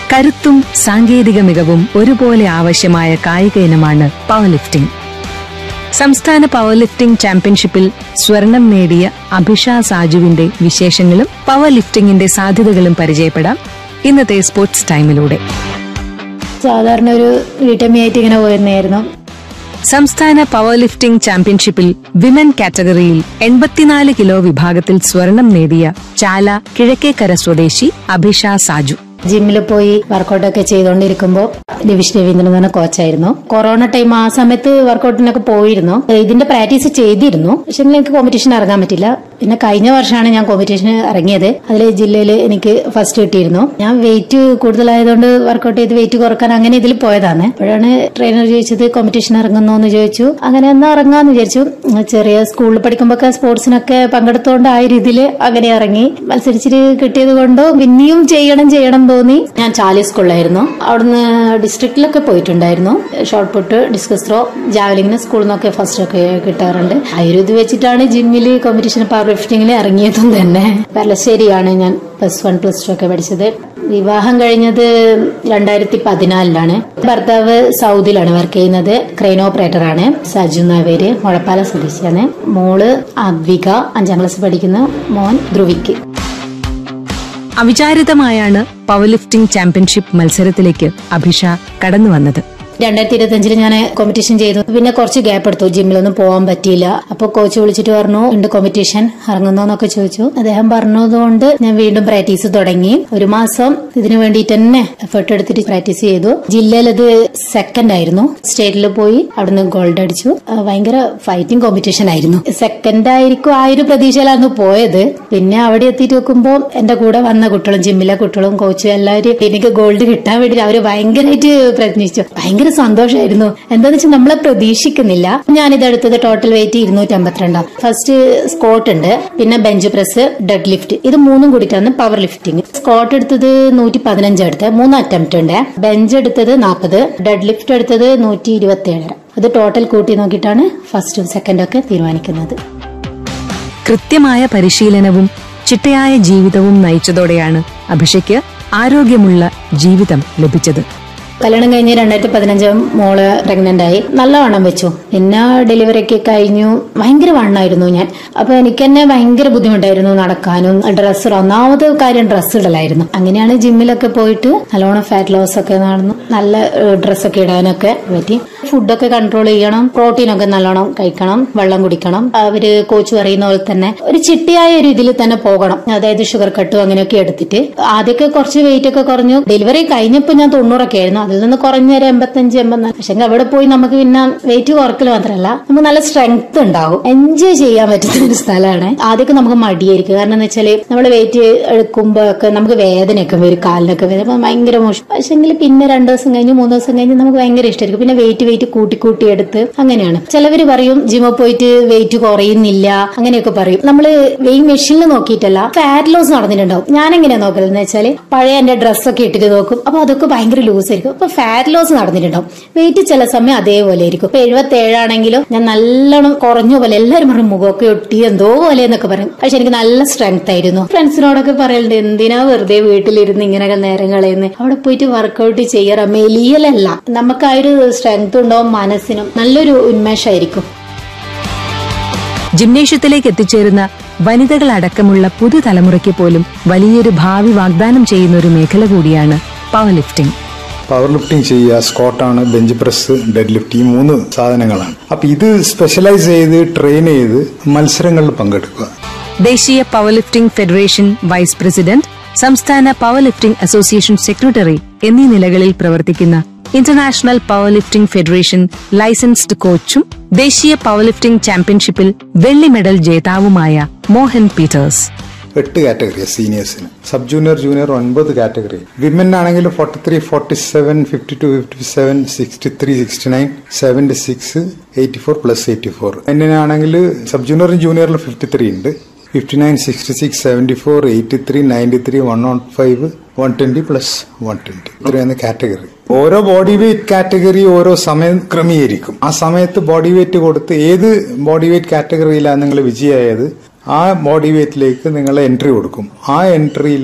കരുത്തും സാങ്കേതിക മികവും ഒരുപോലെ ആവശ്യമായ കായിക ഇനമാണ് പവർ ലിഫ്റ്റിംഗ് സംസ്ഥാന പവർ ലിഫ്റ്റിംഗ് ചാമ്പ്യൻഷിപ്പിൽ സ്വർണം നേടിയ അഭിഷ സാജുവിന്റെ വിശേഷങ്ങളും പവർ ലിഫ്റ്റിംഗിന്റെ സാധ്യതകളും പരിചയപ്പെടാം ഇന്നത്തെ സ്പോർട്സ് ടൈമിലൂടെ സാധാരണ ഒരു വീട്ടമ്മയായിട്ട് ഇങ്ങനെ പോയിരുന്നായിരുന്നു സംസ്ഥാന പവർ ലിഫ്റ്റിംഗ് ചാമ്പ്യൻഷിപ്പിൽ വിമൻ കാറ്റഗറിയിൽ എൺപത്തിനാല് കിലോ വിഭാഗത്തിൽ സ്വർണം നേടിയ ചാല കിഴക്കേക്കര സ്വദേശി അഭിഷ സാജു ജിമ്മിൽ പോയി വർക്കൗട്ടൊക്കെ ചെയ്തുകൊണ്ടിരിക്കുമ്പോൾ രവിഷ് രവീന്ദ്രൻ എന്ന് പറഞ്ഞ കോച്ചായിരുന്നു കൊറോണ ടൈം ആ സമയത്ത് വർക്കൗട്ടിനൊക്കെ പോയിരുന്നു ഇതിന്റെ പ്രാക്ടീസ് ചെയ്തിരുന്നു പക്ഷെ എനിക്ക് കോമ്പറ്റീഷൻ ഇറങ്ങാൻ പറ്റില്ല പിന്നെ കഴിഞ്ഞ വർഷമാണ് ഞാൻ കോമ്പറ്റീഷന് ഇറങ്ങിയത് അതിൽ ജില്ലയിൽ എനിക്ക് ഫസ്റ്റ് കിട്ടിയിരുന്നു ഞാൻ വെയിറ്റ് കൂടുതലായതുകൊണ്ട് വർക്കൗട്ട് ചെയ്ത് വെയിറ്റ് കുറക്കാൻ അങ്ങനെ ഇതിൽ പോയതാണ് അപ്പോഴാണ് ട്രെയിനർ ചോദിച്ചത് കോമ്പറ്റീഷൻ ഇറങ്ങുന്നു എന്ന് ചോദിച്ചു അങ്ങനെ എന്നാ ഇറങ്ങാന്ന് വിചാരിച്ചു ചെറിയ സ്കൂളിൽ പഠിക്കുമ്പോൾ സ്പോർട്സിനൊക്കെ പങ്കെടുത്തോണ്ട് ആ രീതിയിൽ അങ്ങനെ ഇറങ്ങി മത്സരിച്ചിട്ട് കിട്ടിയത് കൊണ്ടോ പിന്നെയും ചെയ്യണം ചെയ്യണം തോന്നി ഞാൻ ചാലി സ്കൂളിലായിരുന്നു അവിടുന്ന് ഡിസ്ട്രിക്റ്റിലൊക്കെ പോയിട്ടുണ്ടായിരുന്നു ഷോർട്ട് പുട്ട് ഡിസ്കസ് ത്രോ ജാവലിങ്ങിന് സ്കൂളിൽ നിന്നൊക്കെ ഫസ്റ്റ് ഒക്കെ കിട്ടാറുണ്ട് ആ ഒരു ഇത് വെച്ചിട്ടാണ് ജിമ്മിൽ കോമ്പറ്റീഷൻ പവർ ലിഫ്റ്റിംഗിൽ ഇറങ്ങിയതും തന്നെ പെരളശ്ശേരിയാണ് ഞാൻ പ്ലസ് വൺ പ്ലസ് ടു ഒക്കെ പഠിച്ചത് വിവാഹം കഴിഞ്ഞത് രണ്ടായിരത്തി പതിനാലിലാണ് ഭർത്താവ് സൗദിയിലാണ് വർക്ക് ചെയ്യുന്നത് ക്രെയിൻ ഓപ്പറേറ്റർ ആണ് സജു എന്ന പേര് മുഴപ്പാല സ്വദേശിയാണ് മോള് അദ്വിക അഞ്ചാം ക്ലാസ് പഠിക്കുന്ന മോൻ ധ്രുവിക്ക് അവിചാരിതമായാണ് പവർ ലിഫ്റ്റിംഗ് ചാമ്പ്യൻഷിപ്പ് മത്സരത്തിലേക്ക് അഭിഷ കടന്നു വന്നത് രണ്ടായിരത്തി ഇരുപത്തി അഞ്ചില് ഞാൻ കോമ്പറ്റീഷൻ ചെയ്തു പിന്നെ കുറച്ച് ഗ്യാപ്പ് എടുത്തു ജിമ്മിലൊന്നും പോകാൻ പറ്റിയില്ല അപ്പൊ കോച്ച് വിളിച്ചിട്ട് പറഞ്ഞു ഉണ്ട് കോമ്പറ്റീഷൻ ഇറങ്ങുന്നോന്നൊക്കെ ചോദിച്ചു അദ്ദേഹം പറഞ്ഞതുകൊണ്ട് ഞാൻ വീണ്ടും പ്രാക്ടീസ് തുടങ്ങി ഒരു മാസം ഇതിനു വേണ്ടിയിട്ട് തന്നെ എഫേർട്ട് എടുത്തിട്ട് പ്രാക്ടീസ് ചെയ്തു ജില്ലയിൽ ഇത് സെക്കൻഡ് ആയിരുന്നു സ്റ്റേറ്റിൽ പോയി അവിടുന്ന് ഗോൾഡ് അടിച്ചു ആ, ഭയങ്കര ഫൈറ്റിംഗ് കോമ്പറ്റീഷൻ ആയിരുന്നു സെക്കൻഡ് ആയിരിക്കും ആ ഒരു പ്രതീക്ഷയിലായിരുന്നു പോയത് പിന്നെ അവിടെ എത്തിയിട്ട് നോക്കുമ്പോൾ എന്റെ കൂടെ വന്ന കുട്ടികളും ജിമ്മിലെ കുട്ടികളും കോച്ചും എല്ലാവരും എനിക്ക് ഗോൾഡ് കിട്ടാൻ വേണ്ടി അവര് ഭയങ്കരമായിട്ട് പ്രയത്നിച്ചു ഭയങ്കര സന്തോഷമായിരുന്നു എന്താന്ന് വെച്ചാൽ നമ്മളെ പ്രതീക്ഷിക്കുന്നില്ല ഞാനിത് എടുത്തത് ടോട്ടൽ വെയിറ്റ് ഇരുന്നൂറ്റി അമ്പത്തിരണ്ടാം ഫസ്റ്റ് സ്കോട്ട് ഉണ്ട് പിന്നെ ബെഞ്ച് പ്രസ് ഡെഡ് ലിഫ്റ്റ് ഇത് മൂന്നും കൂടിയിട്ടാണ് പവർ ലിഫ്റ്റിംഗ് സ്കോട്ട് എടുത്തത് നൂറ്റി പതിനഞ്ച് എടുത്ത് മൂന്ന് അറ്റംപ്റ്റ് ഉണ്ട് ബെഞ്ച് എടുത്തത് നാൽപ്പത് ഡെഡ് ലിഫ്റ്റ് എടുത്തത് നൂറ്റി ഇരുപത്തി ഏഴര ഇത് ടോട്ടൽ കൂട്ടി നോക്കിയിട്ടാണ് ഫസ്റ്റും സെക്കൻഡും ഒക്കെ തീരുമാനിക്കുന്നത് കൃത്യമായ പരിശീലനവും ചിട്ടയായ ജീവിതവും നയിച്ചതോടെയാണ് അഭിഷയ്ക്ക് ആരോഗ്യമുള്ള ജീവിതം ലഭിച്ചത് കല്യാണം കഴിഞ്ഞ് രണ്ടായിരത്തി പതിനഞ്ച് മോള് പ്രഗ്നന്റ് ആയി നല്ല വണ്ണം വെച്ചു പിന്നെ ഡെലിവറി ഒക്കെ കഴിഞ്ഞു ഭയങ്കര വണ്ണായിരുന്നു ഞാൻ അപ്പൊ എനിക്ക് തന്നെ ഭയങ്കര ബുദ്ധിമുട്ടായിരുന്നു നടക്കാനും ഡ്രസ്സ് ഒന്നാമത് കാര്യം ഡ്രസ്സ് ഇടലായിരുന്നു അങ്ങനെയാണ് ജിമ്മിലൊക്കെ പോയിട്ട് നല്ലോണം ഫാറ്റ് ലോസ് ഒക്കെ നടന്നു നല്ല ഡ്രസ്സൊക്കെ ഇടാനൊക്കെ പറ്റി ഫുഡൊക്കെ കൺട്രോൾ ചെയ്യണം പ്രോട്ടീൻ ഒക്കെ നല്ലോണം കഴിക്കണം വെള്ളം കുടിക്കണം അവര് കോച്ച് പറയുന്ന പോലെ തന്നെ ഒരു ചിട്ടിയായ ഒരു ഇതിൽ തന്നെ പോകണം അതായത് ഷുഗർ കട്ടും അങ്ങനെയൊക്കെ എടുത്തിട്ട് ആദ്യമൊക്കെ കുറച്ച് വെയിറ്റ് ഒക്കെ കുറഞ്ഞു ഡെലിവറി കഴിഞ്ഞപ്പോൾ ഞാൻ തൊണ്ണൂറൊക്കെ ആയിരുന്നു അതിൽ നിന്ന് കുറഞ്ഞ ഒരു എൺപത്തഞ്ച് എൺപത്തിനാല് പക്ഷെ അവിടെ പോയി നമുക്ക് പിന്നെ വെയിറ്റ് കുറക്കൽ മാത്രമല്ല നമുക്ക് നല്ല സ്ട്രെങ്ത് ഉണ്ടാവും എൻജോയ് ചെയ്യാൻ പറ്റുന്ന ഒരു സ്ഥലമാണ് ആദ്യമൊക്കെ നമുക്ക് മടിയായിരിക്കും കാരണം എന്ന് വെച്ചാല് നമ്മൾ വെയിറ്റ് എടുക്കുമ്പോ ഒക്കെ നമുക്ക് വേദനയൊക്കെ വരും കാലിനൊക്കെ വേദന അപ്പൊ ഭയങ്കര മോശം പക്ഷെങ്കിൽ പിന്നെ രണ്ടു ദിവസം കഴിഞ്ഞ് മൂന്ന് ദിവസം കഴിഞ്ഞ് നമുക്ക് ഭയങ്കര ഇഷ്ടമായിരിക്കും പിന്നെ വെയിറ്റ് വെയിറ്റ് കൂട്ടി കൂട്ടി എടുത്ത് അങ്ങനെയാണ് ചിലവര് പറയും ജിമ്മിൽ പോയിട്ട് വെയിറ്റ് കുറയുന്നില്ല അങ്ങനെയൊക്കെ പറയും നമ്മള് വെയിങ് മെഷീനിൽ നോക്കിയിട്ടല്ല ഫാറ്റ് ലോസ് നടന്നിട്ടുണ്ടാവും ഞാൻ എങ്ങനെയാ നോക്കലെന്ന് വെച്ചാല് പഴയ എന്റെ ഡ്രസ്സൊക്കെ ഇട്ടിട്ട് നോക്കും അപ്പൊ അതൊക്കെ ഭയങ്കര ലൂസ് ആയിരിക്കും അപ്പൊ ഫാറ്റ് ലോസ് നടന്നിട്ടുണ്ടാവും വെയിറ്റ് ചില സമയം അതേപോലെ ആയിരിക്കും ഇപ്പൊ എഴുപത്തി ഏഴാണെങ്കിലും ഞാൻ നല്ലോണം കുറഞ്ഞ പോലെ എല്ലാവരും പറയും മുഖമൊക്കെ ഒട്ടി എന്തോ പോലെ എന്നൊക്കെ പറയും പക്ഷെ എനിക്ക് നല്ല സ്ട്രെങ്ത് ആയിരുന്നു ഫ്രണ്ട്സിനോടൊക്കെ പറയലുണ്ട് എന്തിനാ വെറുതെ വീട്ടിലിരുന്ന് ഇങ്ങനെയൊക്കെ നേരം കളയുന്നത് അവിടെ പോയിട്ട് വർക്കൗട്ട് ചെയ്യാറ മെലിയലല്ല നമുക്ക് ആ ഒരു സ്ട്രെങ്ത് ഉണ്ടാവും മനസ്സിനും നല്ലൊരു ഉന്മേഷമായിരിക്കും ജിംനേഷ്യത്തിലേക്ക് എത്തിച്ചേരുന്ന വനിതകളടക്കമുള്ള പുതുതലമുറയ്ക്ക് പോലും വലിയൊരു ഭാവി വാഗ്ദാനം ചെയ്യുന്ന ഒരു മേഖല കൂടിയാണ് പവർ ലിഫ്റ്റിംഗ് പവർ ലിഫ്റ്റിംഗ് ചെയ്യുക സ്കോട്ടാണ് ബെഞ്ച് പ്രസ് ഡെഡ് ലിഫ്റ്റ് ഈ മൂന്ന് സാധനങ്ങളാണ് അപ്പൊ ഇത് സ്പെഷ്യലൈസ് ചെയ്ത് ട്രെയിൻ ചെയ്ത് മത്സരങ്ങളിൽ പങ്കെടുക്കുക ദേശീയ power lifting federation vice president സംസ്ഥാന പവർ ലിഫ്റ്റിംഗ് അസോസിയേഷൻ സെക്രട്ടറി എന്നീ നിലകളിൽ പ്രവർത്തിക്കുന്ന international power lifting federation licensed കോച്ചും ദേശീയ പവർ ലിഫ്റ്റിംഗ് ചാമ്പ്യൻഷിപ്പിൽ വെള്ളി മെഡൽ ജേതാവുമായ മോഹൻ പീറ്റേഴ്സ് എട്ട് കാറ്റഗറി സീനിയേഴ്സിന് സബ് ജൂനിയർ ജൂനിയർ ഒൻപത് കാറ്റഗറി വിമൻ ആണെങ്കിൽ forty three forty seven fifty two fifty seven sixty three sixty nine seventy six eighty four plus eighty four മെന്നിനാണെങ്കിൽ സബ് ജൂനിയറും ജൂനിയറിൽ ഫിഫ്റ്റി ത്രീ ഉണ്ട് fifty nine sixty six seventy four eighty three ninety three one nought five one twenty plus one twenty ഇത്രയാണ് category ഓരോ body weight category ഓരോ സമയം ക്രമീകരിക്കും ആ സമയത്ത് ബോഡി വെയിറ്റ് കൊടുത്ത് ഏത് ബോഡി വെയിറ്റ് കാറ്റഗറിയിലാണ് നിങ്ങൾ വിജയമായത് ആ ബോഡി വെയിറ്റിലേക്ക് നിങ്ങൾ എൻട്രി കൊടുക്കും ആ എൻട്രിയിൽ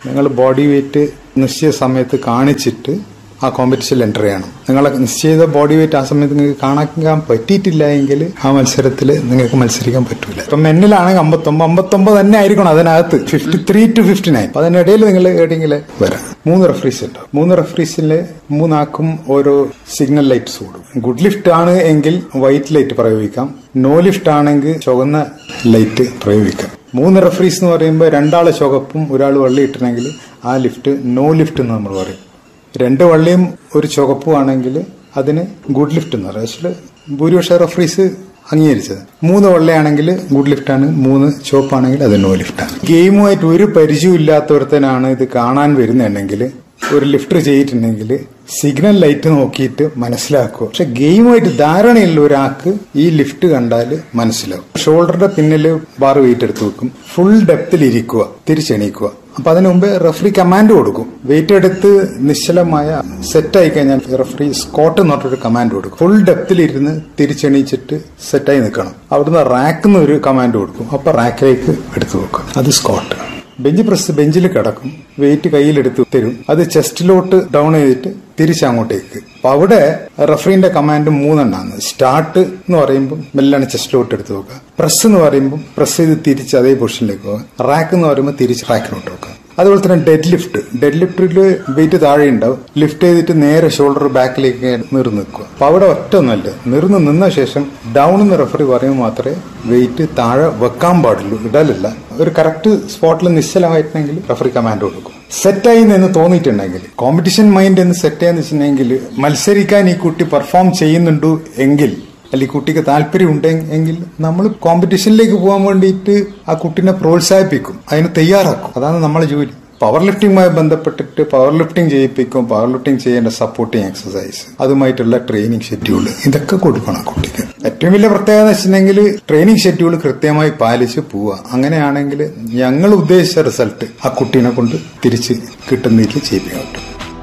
നിങ്ങൾ ബോഡി വെയിറ്റ് നിശ്ചയ സമയത്ത് കാണിച്ചിട്ട് ആ കോമ്പറ്റീഷനിൽ എൻ്റർ ചെയ്യണം നിങ്ങളെ നിശ്ചയിത ബോഡി വെയിറ്റ് ആ സമയത്ത് നിങ്ങൾക്ക് കാണിക്കാൻ പറ്റിയിട്ടില്ല എങ്കിൽ ആ മത്സരത്തിൽ നിങ്ങൾക്ക് മത്സരിക്കാൻ പറ്റൂല ഇപ്പം മെന്നിലാണെങ്കിൽ അമ്പത്തൊമ്പത് അമ്പത്തൊമ്പത് തന്നെ ആയിരിക്കണം അതിനകത്ത് fifty three to fifty nine അപ്പൊ അതിനിടയിൽ നിങ്ങൾ എവിടെയെങ്കിലും വരാം മൂന്ന് റെഫറീസ് ഉണ്ടാവും മൂന്ന് റെഫറീസിൽ മൂന്നാക്കും ഓരോ സിഗ്നൽ ലൈറ്റ്സ് കൊടുക്കും ഗുഡ് ലിഫ്റ്റ് ആണ് എങ്കിൽ വൈറ്റ് ലൈറ്റ് പ്രയോഗിക്കാം നോ ലിഫ്റ്റ് ആണെങ്കിൽ ചുവന്ന ലൈറ്റ് പ്രയോഗിക്കാം മൂന്ന് റെഫറീസ് എന്ന് പറയുമ്പോൾ രണ്ടാള് ചുവപ്പും ഒരാൾ വെള്ളി ഇട്ടണമെങ്കിൽ ആ ലിഫ്റ്റ് നോ ലിഫ്റ്റ് എന്ന് നമ്മൾ പറയും രണ്ട് വള്ളിയും ഒരു ചുവപ്പും ആണെങ്കിൽ അതിന് ഗുഡ് ലിഫ്റ്റ് എന്ന് പറയും പക്ഷേ ഭൂരിപക്ഷ റഫറീസ് അംഗീകരിച്ചത് മൂന്ന് വെള്ളയാണെങ്കിൽ ഗുഡ് ലിഫ്റ്റ് ആണ് മൂന്ന് ചുവപ്പാണെങ്കിൽ അത് നോ ലിഫ്റ്റ് ആണ് ഗെയിമുമായിട്ട് ഒരു പരിചയം ഇല്ലാത്തവർത്തനാണ് ഇത് കാണാൻ വരുന്നുണ്ടെങ്കിൽ ഒരു ലിഫ്റ്റ് ചെയ്തിട്ടുണ്ടെങ്കിൽ സിഗ്നൽ ലൈറ്റ് നോക്കിയിട്ട് മനസ്സിലാക്കുക പക്ഷെ ഗെയിമുമായിട്ട് ധാരണയുള്ള ഒരാൾക്ക് ഈ ലിഫ്റ്റ് കണ്ടാൽ മനസ്സിലാവും ഷോൾഡറിന്റെ പിന്നിൽ ബാർ വെയിറ്റ് എടുത്ത് വെക്കും ഫുൾ ഡെപ്തിൽ ഇരിക്കുക തിരിച്ചെണീക്കുക അപ്പൊ അതിനു മുമ്പ് റെഫറി കമാൻഡ് കൊടുക്കും വെയിറ്റ് എടുത്ത് നിശ്ചലമായ സെറ്റ് ആയി കഴിഞ്ഞാൽ റെഫറി സ്കോട്ട് എന്ന് പറഞ്ഞൊരു കമാൻഡ് കൊടുക്കും ഫുൾ ഡെപ്തിൽ ഇരുന്ന് തിരിച്ചെണീച്ചിട്ട് സെറ്റായി നിൽക്കണം അവിടുന്ന് റാക്ക് ഒരു കമാൻഡ് കൊടുക്കും അപ്പൊ റാക്കിലേക്ക് എടുത്തു വെക്കും അത് സ്കോട്ട് ബെഞ്ച് പ്രസ് ബെഞ്ചിൽ കിടക്കും വെയിറ്റ് കയ്യിലെടുത്ത് തരും അത് ചെസ്റ്റിലോട്ട് ഡൗൺ ചെയ്തിട്ട് തിരിച്ചങ്ങോട്ടേക്ക് അപ്പൊ അവിടെ റഫറിന്റെ കമാൻഡ് മൂന്നെണ്ണാണ് സ്റ്റാർട്ട് എന്ന് പറയുമ്പോൾ മെല്ലാണ് ചെസ്റ്റിലോട്ട് എടുത്ത് വെക്കുക പ്രസ് എന്ന് പറയുമ്പോൾ പ്രസ് ചെയ്ത് തിരിച്ച് അതേ പൊസിഷനിലേക്ക് പോകുക റാക്ക് എന്ന് പറയുമ്പോൾ തിരിച്ച് റാക്കിലോട്ട് വെക്കുക അതുപോലെ തന്നെ ഡെഡ് ലിഫ്റ്റ് ഡെഡ് ലിഫ്റ്റിൽ വെയിറ്റ് താഴെ ഉണ്ടാവും ലിഫ്റ്റ് ചെയ്തിട്ട് നേരെ ഷോൾഡർ ബാക്കിലേക്ക് നിർന്ന് നിൽക്കുക അപ്പൊ അവിടെ ഒറ്റ ഒന്നല്ല നിർന്ന് നിന്ന ശേഷം ഡൗൺ എന്ന് റെഫറി പറയുമ്പോൾ മാത്രമേ വെയിറ്റ് താഴെ വെക്കാൻ പാടുള്ളൂ ഇടലല്ല ഒരു കറക്റ്റ് സ്പോട്ടിൽ നിശ്ചലമായിട്ടുണ്ടെങ്കിൽ റെഫറി കമാൻഡ് കൊടുക്കും സെറ്റായി എന്ന് തോന്നിയിട്ടുണ്ടെങ്കിൽ കോമ്പറ്റീഷൻ മൈൻഡ് എന്ന് സെറ്റ് ചെയ്യാന്ന് വെച്ചിട്ടുണ്ടെങ്കിൽ മത്സരിക്കാൻ ഈ കുട്ടി പെർഫോം ചെയ്യുന്നുണ്ടു എങ്കിൽ അല്ലെങ്കിൽ കുട്ടിക്ക് താല്പര്യം ഉണ്ടെങ്കിൽ നമ്മൾ കോമ്പറ്റീഷനിലേക്ക് പോകാൻ വേണ്ടിയിട്ട് ആ കുട്ടീനെ പ്രോത്സാഹിപ്പിക്കും അതിന് തയ്യാറാക്കും അതാണ് നമ്മളെ ജോലി പവർ ലിഫ്റ്റിംഗുമായി ബന്ധപ്പെട്ടിട്ട് പവർ ലിഫ്റ്റിംഗ് ചെയ്യിപ്പിക്കും പവർ ലിഫ്റ്റിംഗ് ചെയ്യേണ്ട സപ്പോർട്ടിങ് എക്സസൈസ് അതുമായിട്ടുള്ള ട്രെയിനിങ് ഷെഡ്യൂൾ ഇതൊക്കെ കൊടുക്കണം ആ കുട്ടിക്ക് ഏറ്റവും വലിയ പ്രത്യേകത എന്ന് വെച്ചിട്ടുണ്ടെങ്കിൽ ട്രെയിനിങ് ഷെഡ്യൂൾ കൃത്യമായി പാലിച്ച് പോവുക അങ്ങനെയാണെങ്കിൽ ഞങ്ങൾ ഉദ്ദേശിച്ച റിസൾട്ട് ആ കുട്ടീനെ കൊണ്ട് തിരിച്ച് കിട്ടുന്ന രീതിയിൽ ചെയ്യിപ്പിക്കാൻ പറ്റും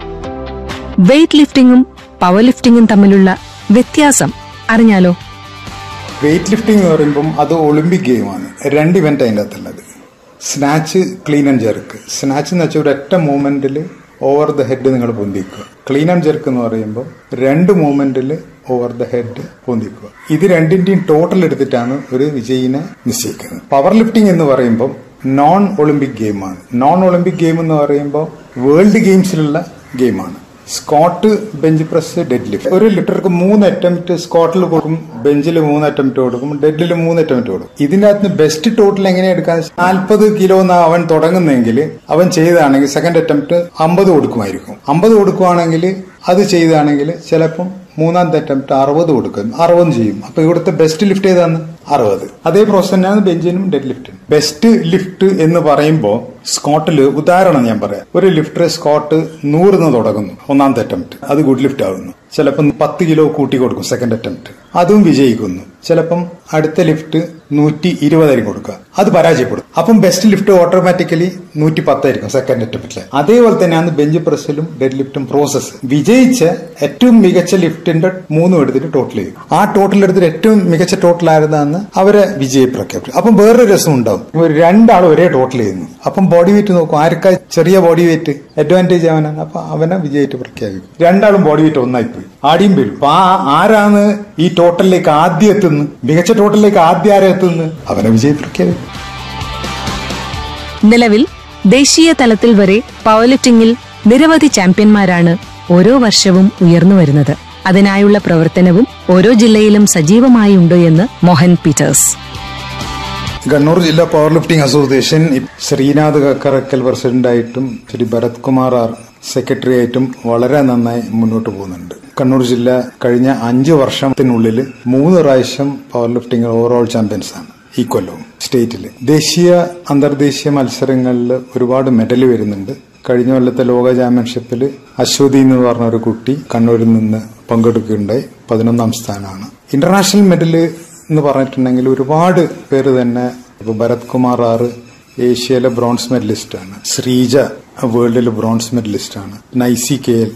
വെയ്റ്റ് ലിഫ്റ്റിംഗും പവർ ലിഫ്റ്റിംഗും തമ്മിലുള്ള വ്യത്യാസം അറിഞ്ഞാലോ വെയിറ്റ് ലിഫ്റ്റിംഗ് എന്ന് പറയുമ്പം അത് ഒളിമ്പിക് ഗെയിമാണ് രണ്ട് ഇവന്റ് അതിൻ്റെ അകത്തുള്ളത് snatch clean and jerk snatch എന്ന് വെച്ചാൽ ഒരൊറ്റ മൂവ്മെന്റിൽ ഓവർ ദ ഹെഡ് നിങ്ങൾ പൊന്തിക്കുക ക്ലീൻ ആൻഡ് ജെർക്ക് എന്ന് പറയുമ്പോൾ രണ്ട് മൂവ്മെന്റിൽ ഓവർ ദ ഹെഡ് പൊന്തിക്കുക ഇത് രണ്ടിന്റെയും ടോട്ടൽ എടുത്തിട്ടാണ് ഒരു വിജയിനെ നിശ്ചയിക്കുന്നത് പവർ ലിഫ്റ്റിംഗ് എന്ന് പറയുമ്പോൾ നോൺ ഒളിമ്പിക് ഗെയിമാണ് നോൺ ഒളിമ്പിക് ഗെയിം എന്ന് പറയുമ്പോൾ വേൾഡ് ഗെയിംസിലുള്ള ഗെയിമാണ് squat bench press deadlift ഒരു ലിറ്റർക്ക് മൂന്ന് അറ്റംപ്റ്റ് സ്കോട്ടിൽ കൊടുക്കും ബെഞ്ചിൽ മൂന്ന് അറ്റംപ്റ്റ് കൊടുക്കും ഡെഡിൽ മൂന്ന് അറ്റംപ്റ്റ് കൊടുക്കും ഇതിന്റെ അകത്ത് ബെസ്റ്റ് ടോട്ടൽ എങ്ങനെ എടുക്കാൻ നാൽപ്പത് കിലോ എന്ന് അവൻ തുടങ്ങുന്നെങ്കിൽ അവൻ ചെയ്താണെങ്കിൽ സെക്കൻഡ് അറ്റംപ്റ്റ് അമ്പത് കൊടുക്കുമായിരിക്കും അമ്പത് കൊടുക്കുവാണെങ്കിൽ അത് ചെയ്താണെങ്കിൽ ചിലപ്പം മൂന്നാമത്തെ അറ്റംപ്റ്റ് അറുപത് കൊടുക്കും അറുപത് ചെയ്യും അപ്പൊ ഇവിടുത്തെ ബെസ്റ്റ് ലിഫ്റ്റ് ഏതാണ് അറുപത് അതേ പ്രോസസ് തന്നെയാണ് ബെഞ്ചിനും ഡെഡ് ലിഫ്റ്റും ബെസ്റ്റ് ലിഫ്റ്റ് എന്ന് പറയുമ്പോൾ സ്കോട്ടില് ഉദാഹരണം ഞാൻ പറയാം ഒരു ലിഫ്റ്റർ സ്കോട്ട് നൂറിന്ന് തുടങ്ങുന്നു ഒന്നാമത്തെ അറ്റംപ്റ്റ് അത് ഗുഡ് ലിഫ്റ്റ് ആകുന്നു ചിലപ്പം പത്ത് കിലോ കൂട്ടി കൊടുക്കും സെക്കൻഡ് അറ്റംപ്റ്റ് അതും വിജയിക്കുന്നു ചിലപ്പം അടുത്ത ലിഫ്റ്റ് നൂറ്റി ഇരുപതായിരിക്കും കൊടുക്കുക അത് പരാജയപ്പെടും അപ്പം ബെസ്റ്റ് ലിഫ്റ്റ് ഓട്ടോമാറ്റിക്കലി നൂറ്റി പത്തായിരിക്കും സെക്കൻഡ് അറ്റംപ്റ്റില് അതേപോലെ തന്നെയാണ് ബെഞ്ച് പ്രസ്സിലും ഡെഡ് ലിഫ്റ്റും പ്രോസസ്സ് വിജയിച്ച ഏറ്റവും മികച്ച ലിഫ്റ്റിന്റെ മൂന്നും എടുത്തിട്ട് ടോട്ടൽ ചെയ്യും ആ ടോട്ടൽ എടുത്തിട്ട് ഏറ്റവും മികച്ച ടോട്ടൽ ആയിരുന്നാന്ന് അവരെ വിജയി പ്രഖ്യാപിച്ചു അപ്പം വേറൊരു രസം ഉണ്ടാവും ഒരു രണ്ടാളും ഒരേ ടോട്ടൽ ചെയ്യുന്നു അപ്പം ബോഡി വെയിറ്റ് നോക്കും ആർക്കാ ചെറിയ ബോഡി വെയിറ്റ് അഡ്വാൻറ്റേജ് അവനാണ് അപ്പൊ അവനെ വിജയിച്ച് പ്രഖ്യാപിക്കും രണ്ടാളും ബോഡി വെയിറ്റ് ഒന്നായിപ്പോയി ആടിയും വരും അപ്പൊ ആ ആരാണ് ഈ ടോട്ടലിലേക്ക് ആദ്യം എത്തുന്നത് മികച്ച ടോട്ടലിലേക്ക് ആദ്യം ആരെ എത്തുന്നത് അവനെ വിജയി പ്രഖ്യാപിക്കും നിലവിൽ ദേശീയ തലത്തിൽ വരെ പവർ ലിഫ്റ്റിംഗിൽ നിരവധി ചാമ്പ്യന്മാരാണ് ഓരോ വർഷവും ഉയർന്നു വരുന്നത് അതിനായുള്ള പ്രവർത്തനവും ഓരോ ജില്ലയിലും സജീവമായുണ്ട് എന്ന് മോഹൻ പീറ്റേഴ്സ് കണ്ണൂർ ജില്ലാ power lifting association Srinath Kakkarakkal പ്രസിഡന്റായിട്ടും ശ്രീ ഭരത് കുമാർ ആർ സെക്രട്ടറി ആയിട്ടും വളരെ നന്നായി മുന്നോട്ട് പോകുന്നുണ്ട് കണ്ണൂർ ജില്ല കഴിഞ്ഞ അഞ്ച് വർഷത്തിനുള്ളിൽ മൂന്ന് പ്രാവശ്യം പവർ ലിഫ്റ്റിംഗ് ഓവറോൾ ചാമ്പ്യൻസ് ആണ് ഈ കൊല്ലവും സ്റ്റേറ്റിൽ ദേശീയ അന്തർദേശീയ മത്സരങ്ങളിൽ ഒരുപാട് മെഡൽ വരുന്നുണ്ട് കഴിഞ്ഞ കൊല്ലത്തെ ലോക ചാമ്പ്യൻഷിപ്പിൽ അശ്വതി എന്ന് പറഞ്ഞ ഒരു കുട്ടി കണ്ണൂരിൽ നിന്ന് പങ്കെടുക്കുകയുണ്ടായി പതിനൊന്നാം സ്ഥാനമാണ് ഇന്റർനാഷണൽ മെഡൽ എന്ന് പറഞ്ഞിട്ടുണ്ടെങ്കിൽ ഒരുപാട് പേര് തന്നെ ഇപ്പൊ ഭരത് കുമാർ ആറ് ഏഷ്യയിലെ ബ്രോൺസ് മെഡലിസ്റ്റ് ആണ് ശ്രീജ വേൾഡിലെ ബ്രോൺസ് മെഡലിസ്റ്റ് ആണ് നൈസി കെ എൽ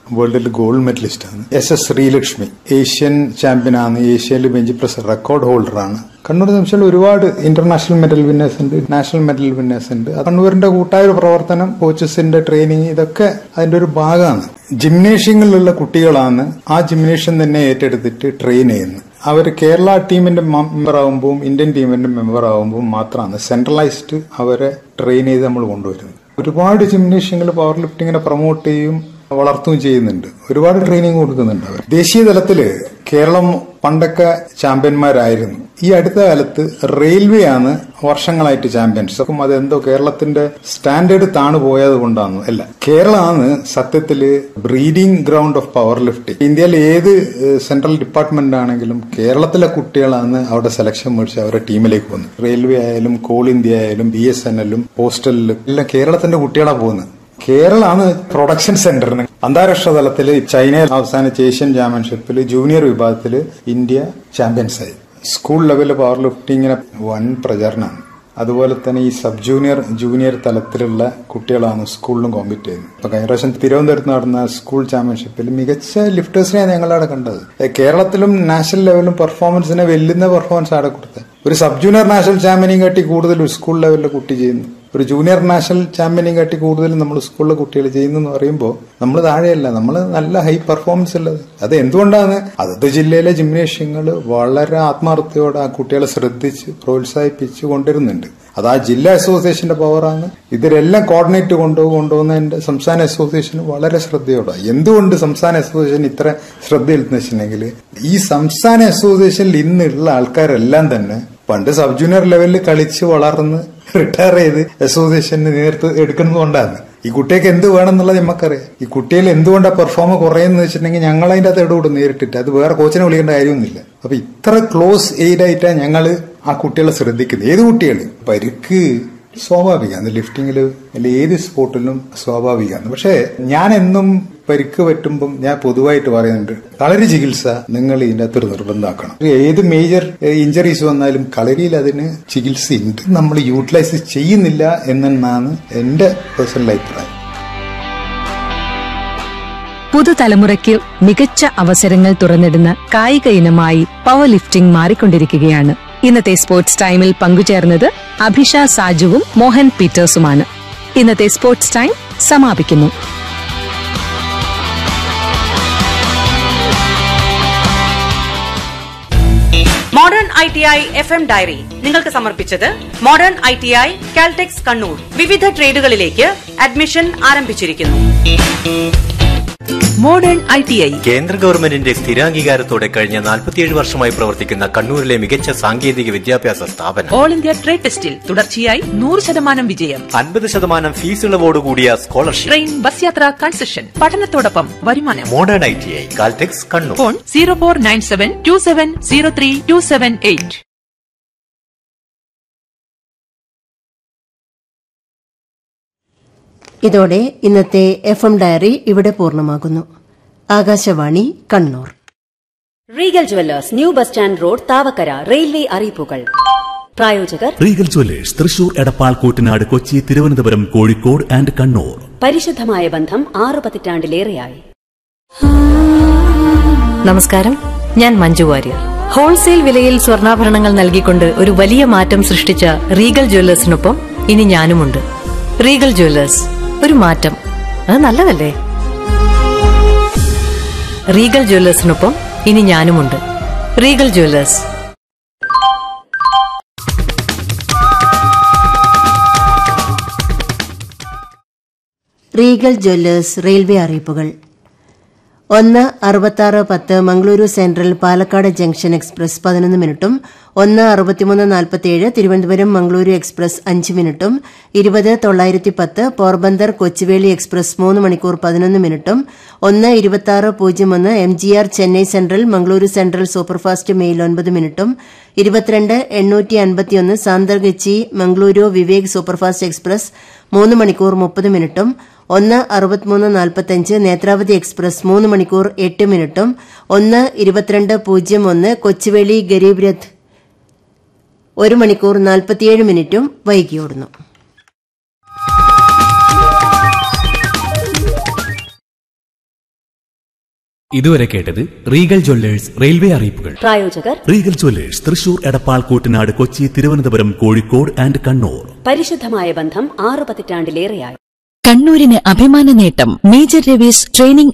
വേൾഡിൽ ഗോൾഡ് മെഡലിസ്റ്റ് ആണ് S S Sreelakshmi Asian champion ആണ് ഏഷ്യയിൽ ബെഞ്ച് പ്രസ് റെക്കോർഡ് ഹോൾഡർ ആണ് കണ്ണൂർ നിമിഷം ഒരുപാട് ഇന്റർനാഷണൽ മെഡൽ വിന്നേഴ്സ് ഉണ്ട് നാഷണൽ മെഡൽ വിന്നേഴ്സ് ഉണ്ട് അത് കണ്ണൂരിന്റെ കൂട്ടായ ഒരു പ്രവർത്തനം കോച്ചസിന്റെ ട്രെയിനിങ് ഇതൊക്കെ അതിന്റെ ഒരു ഭാഗമാണ് ജിംനേഷ്യങ്ങളിലുള്ള കുട്ടികളാണ് ആ ജിംനേഷ്യം തന്നെ ഏറ്റെടുത്തിട്ട് ട്രെയിൻ ചെയ്യുന്നത് അവർ കേരള ടീമിന്റെ മെമ്പർ ആകുമ്പോൾ ഇന്ത്യൻ ടീമിന്റെ മെമ്പർ ആകുമ്പോൾ മാത്രമാണ് സെൻട്രലൈസ്ഡ് അവരെ ട്രെയിൻ ചെയ്ത് നമ്മൾ കൊണ്ടുവരുന്നത് ഒരുപാട് ജിംനേഷ്യങ്ങൾ പവർ ലിഫ്റ്റിങ്ങിനെ പ്രൊമോട്ട് ചെയ്യും വളർത്തുകയും ചെയ്യുന്നുണ്ട് ഒരുപാട് ട്രെയിനിങ് കൊടുക്കുന്നുണ്ട് അവർ ദേശീയ തലത്തില് കേരളം പണ്ടൊക്കെ ചാമ്പ്യന്മാരായിരുന്നു ഈ അടുത്ത കാലത്ത് റെയിൽവേ ആണ് വർഷങ്ങളായിട്ട് ചാമ്പ്യൻസ് അപ്പം അതെന്തോ കേരളത്തിന്റെ സ്റ്റാൻഡേർഡ് താണു പോയത് കൊണ്ടാണ് അല്ല കേരളമാണ് സത്യത്തില് breeding ground of power lifting ഇന്ത്യയിലെ ഏത് സെൻട്രൽ ഡിപ്പാർട്ട്മെന്റ് ആണെങ്കിലും കേരളത്തിലെ കുട്ടികളാണ് അവിടെ സെലക്ഷൻ മേടിച്ച് അവരുടെ ടീമിലേക്ക് പോകുന്നത് റെയിൽവേ ആയാലും കോൾ ഇന്ത്യ ആയാലും ബി എസ് എൻ എല്ലും പോസ്റ്റലിലും എല്ലാം കേരളത്തിന്റെ കുട്ടികളാണ് പോകുന്നത് കേരളമാണ് പ്രൊഡക്ഷൻ സെന്ററിന് അന്താരാഷ്ട്ര തലത്തിൽ ചൈനയിൽ അവസാനിച്ച ഏഷ്യൻ ചാമ്പ്യൻഷിപ്പിൽ ജൂനിയർ വിഭാഗത്തിൽ ഇന്ത്യ ചാമ്പ്യൻസ് ആയി സ്കൂൾ ലെവലിൽ പവർ ലിഫ്റ്റിങ്ങിന് വൻ പ്രചാരണമാണ് അതുപോലെ തന്നെ ഈ സബ് ജൂനിയർ ജൂനിയർ തലത്തിലുള്ള കുട്ടികളാണ് സ്കൂളിലും കോമ്പീറ്റ് ചെയ്യുന്നത് ഇപ്പൊ കഴിഞ്ഞ പ്രാവശ്യം തിരുവനന്തപുരത്ത് നടന്ന സ്കൂൾ ചാമ്പ്യൻഷിപ്പിൽ മികച്ച ലിഫ്റ്റേഴ്സിനെയാണ് ഞങ്ങളവിടെ കണ്ടത് കേരളത്തിലും നാഷണൽ ലെവലിലും പെർഫോമൻസിനെ വെല്ലുന്ന പെർഫോമൻസ് അവിടെ കൊടുത്തത് ഒരു സബ് ജൂനിയർ നാഷണൽ ചാമ്പ്യനെയും കാട്ടി കൂടുതൽ സ്കൂൾ ലെവലിലെ കുട്ടി ചെയ്യുന്നു ഒരു ജൂനിയർ നാഷണൽ ചാമ്പ്യനെയും കാട്ടി കൂടുതൽ നമ്മൾ സ്കൂളിലെ കുട്ടികൾ ചെയ്യുന്നു എന്ന് പറയുമ്പോൾ നമ്മൾ താഴെയല്ല നമ്മൾ നല്ല ഹൈ പെർഫോമൻസ് ഉള്ളത് അത് എന്തുകൊണ്ടാണ് അതത് ജില്ലയിലെ ജിംനേഷ്യങ്ങൾ വളരെ ആത്മാർത്ഥയോടെ ആ കുട്ടികളെ ശ്രദ്ധിച്ച് പ്രോത്സാഹിപ്പിച്ച് കൊണ്ടുവരുന്നുണ്ട് അത് ആ ജില്ലാ അസോസിയേഷന്റെ പവറാണ് ഇതിലെല്ലാം കോർഡിനേറ്റ് കൊണ്ടുപോകും കൊണ്ടുപോകുന്നതിന്റെ സംസ്ഥാന അസോസിയേഷൻ വളരെ ശ്രദ്ധയോടെ എന്തുകൊണ്ട് സംസ്ഥാന അസോസിയേഷൻ ഇത്ര ശ്രദ്ധ വെച്ചിട്ടുണ്ടെങ്കിൽ ഈ സംസ്ഥാന അസോസിയേഷനിൽ ഇന്നുള്ള ആൾക്കാരെല്ലാം തന്നെ പണ്ട് സബ് ജൂനിയർ ലെവലിൽ കളിച്ച് വളർന്ന് റിട്ടയർ ചെയ്ത് അസോസിയേഷന് നേതൃത്വം എടുക്കുന്നതുകൊണ്ടാണ് ഈ കുട്ടിയൊക്കെ എന്ത് വേണമെന്നുള്ളത് നമുക്കറിയാം ഈ കുട്ടിയിൽ എന്തുകൊണ്ടാണ് പെർഫോമ കുറയുന്നത് വെച്ചിട്ടുണ്ടെങ്കിൽ ഞങ്ങൾ അതിന്റെ അകത്ത് ഇടപെടും നേരിട്ടിട്ട് അത് വേറെ കോച്ചിനെ വിളിക്കേണ്ട കാര്യമൊന്നുമില്ല അപ്പൊ ഇത്ര ക്ലോസ് എയ്ഡായിട്ടാണ് ഞങ്ങൾ ആ കുട്ടികളെ ശ്രദ്ധിക്കുന്നത് ഏത് കുട്ടികൾ പരിക്ക് സ്വാഭാവികമാണ് ലിഫ്റ്റിങ്ങിൽ അല്ലെ ഏത് സ്പോർട്ടിലും സ്വാഭാവികമാണ് പക്ഷേ ഞാൻ എന്നും പരിക്ക് പറ്റുമ്പം ഞാൻ പൊതുവായിട്ട് പറയുന്നുണ്ട് കളരി ചികിത്സ നിങ്ങൾ ഇതിന്റെ അകത്തൊരു നിർബന്ധമാക്കണം ഏത് മേജർ ഇഞ്ചറീസ് വന്നാലും കളരിയിൽ അതിന് ചികിത്സയുണ്ട് നമ്മൾ യൂട്ടിലൈസ് ചെയ്യുന്നില്ല എന്നാണ് എന്റെ പേഴ്സണൽ അഭിപ്രായം പുതുതലമുറയ്ക്ക് മികച്ച അവസരങ്ങൾ തുറന്നിടുന്ന കായിക ഇനമായി പവർ ലിഫ്റ്റിംഗ് മാറിക്കൊണ്ടിരിക്കുകയാണ് ഇന്നത്തെ സ്പോർട്സ് ടൈമിൽ പങ്കുചേർന്നത് അഭിഷ സാജുവും മോഹൻ പീറ്റേഴ്സുമാണ് ഇന്നത്തെ സ്പോർട്സ് ടൈം സമാപിക്കുന്നു modern I T I F M diary നിങ്ങൾക്ക് സമർപ്പിച്ചത് modern I T I Caltex Kannur വിവിധ ട്രേഡുകളിലേക്ക് അഡ്മിഷൻ ആരംഭിച്ചിരിക്കുന്നു മോഡേൺ ഐ ടി ഐ കേന്ദ്ര ഗവൺമെന്റിന്റെ സ്ഥിരാംഗീകാരത്തോടെ കഴിഞ്ഞ 47 വർഷമായി പ്രവർത്തിക്കുന്ന കണ്ണൂരിലെ മികച്ച സാങ്കേതിക വിദ്യാഭ്യാസ സ്ഥാപനം ഓൾ ഇന്ത്യ ട്രേഡ് ടെസ്റ്റിൽ തുടർച്ചയായി നൂറ് ശതമാനം വിജയം അൻപത് ശതമാനം ഫീസ് ഇളവോടുകൂടിയ സ്കോളർഷിപ്പ് ട്രെയിൻ ബസ് യാത്ര കൺസെഷൻ പഠനത്തോടൊപ്പം വരുമാനം modern I T I Caltex Kannur phone zero four nine seven two seven zero three two seven eight ഇതോടെ ഇന്നത്തെ എഫ് എം ഡയറി ഇവിടെ പൂർണ്ണമാകുന്നു Akashvani Kannur Regal Jewellers new bus stand road Thavakkara railway അറിയിപ്പുകൾ പ്രായോജകർ Regal Jewellers Thrissur Edappal Koottanad Kochi Thiruvananthapuram Kozhikode and Kannur പരിശുദ്ധമായ ബന്ധം ആറു പതിറ്റാണ്ടിലേറെയായി നമസ്കാരം ഞാൻ മഞ്ജു വാര്യർ ഹോൾസെയിൽ വിലയിൽ സ്വർണ്ണാഭരണങ്ങൾ നൽകിക്കൊണ്ട് ഒരു വലിയ മാറ്റം സൃഷ്ടിച്ച റീഗൽ ജ്വല്ലേഴ്സിനൊപ്പം ഇനി ഞാനുമുണ്ട് റീഗൽ ജ്വല്ലേഴ്സ് ഒരു മാറ്റം അത് നല്ലതല്ലേ റീഗൽ ജ്വല്ലേഴ്സിനൊപ്പം ഇനി ഞാനുമുണ്ട് Regal Jewellers Regal Jewellers railway അറിയിപ്പുകൾ ഒന്ന് അറുപത്താറ് പത്ത് Mangaluru central Palakkad junction express പതിനൊന്ന് മിനിറ്റും ഒന്ന് അറുപത്തിമൂന്ന് നാൽപ്പത്തിയേഴ് തിരുവനന്തപുരം മംഗളൂരു എക്സ്പ്രസ് അഞ്ച് മിനിറ്റും ഇരുപത് തൊള്ളായിരത്തി പത്ത് പോർബന്ദർ കൊച്ചുവേളി എക്സ്പ്രസ് മൂന്ന് മണിക്കൂർ പതിനൊന്ന് മിനിറ്റും ഒന്ന് ഇരുപത്തിയാറ് പൂജ്യം ഒന്ന് M G R Chennai central Mangaluru central superfast mail ഒൻപത് മിനിറ്റും ഇരുപത്തിരണ്ട് എണ്ണൂറ്റി അൻപത്തിയൊന്ന് സാന്തർഗച്ചി മംഗളൂരു വിവേക് സൂപ്പർഫാസ്റ്റ് എക്സ്പ്രസ് മൂന്ന് മണിക്കൂർ മുപ്പത് മിനിറ്റും ഒന്ന് അറുപത്തിമൂന്ന് നാൽപ്പത്തഞ്ച് നേത്രാവതി എക്സ്പ്രസ് മൂന്ന് മണിക്കൂർ എട്ട് മിനിറ്റും ഒന്ന് ഇരുപത്തിരണ്ട് പൂജ്യം ഒന്ന് കൊച്ചുവേളി ഗരീബ് രഥ് ഒരു മണിക്കൂർ നാൽപ്പത്തിയേഴ് മിനിറ്റും വൈകിയോടുന്നു ഇതുവരെ കേട്ടത് റീഗൽ ജ്വല്ലേഴ്സ് റെയിൽവേ അറിയിപ്പുകൾ പ്രായോജകർ Regal Jewellers Thrissur Edappal Koottanad Kochi Thiruvananthapuram Kozhikode and Kannur പരിശുദ്ധമായ ബന്ധം ആറു പതിറ്റാണ്ടിലേറെയായി കണ്ണൂരിന് അഭിമാന നേട്ടം മേജർ രവീസ് ട്രെയിനിംഗ്